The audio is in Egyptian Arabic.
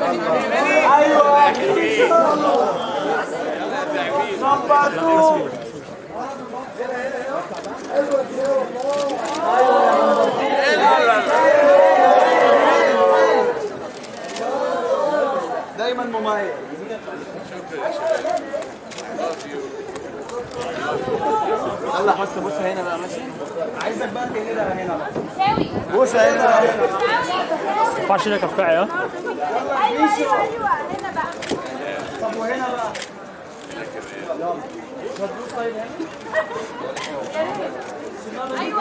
ايوه ان شاء الله نمبر 2 دايما مميز يلا بص بص هنا بقى ماشي عايزك بقى تقلدها هنا بقى بص هنا بقى هنا ما ينفعش انك ارفعي ها ايوه ايوه ايوه هنا بقى طب وهنا بقى يلا هتبص طيب هنا